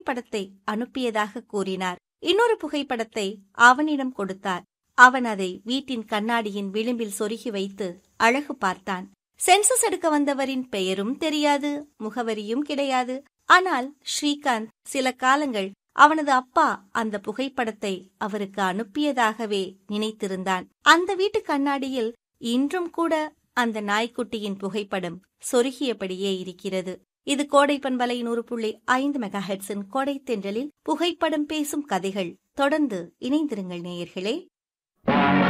படத்தை அனுப்பியதாக கூறினார் இன்னொரு புகைப்படத்தை அவனிடம் கொடுத்தார் அவன் அதை வீட்டின் கண்ணாடியின் விளிம்பில் சொருகி வைத்து அழகு பார்த்தான் சென்சஸ் எடுக்க வந்தவரின் பெயரும் தெரியாது முகவரியும் கிடையாது ஆனால் ஸ்ரீகாந்த் சில காலங்கள் அவனது அப்பா அந்த புகைப்படத்தை அவருக்கு அனுப்பியதாகவே நினைத்திருந்தான் அந்த வீட்டு கண்ணாடியில் இன்றும் கூட அந்த நாய்க்குட்டியின் புகைப்படம் சொருகியபடியே இருக்கிறது இது கோடை பண்பலை நூறு புள்ளி ஐந்து மெகா ஹெட்ஸின் கோடை தென்றலில் புகைப்படம் பேசும் கதைகள் தொடர்ந்து இணைந்திருங்கள் நேயர்களே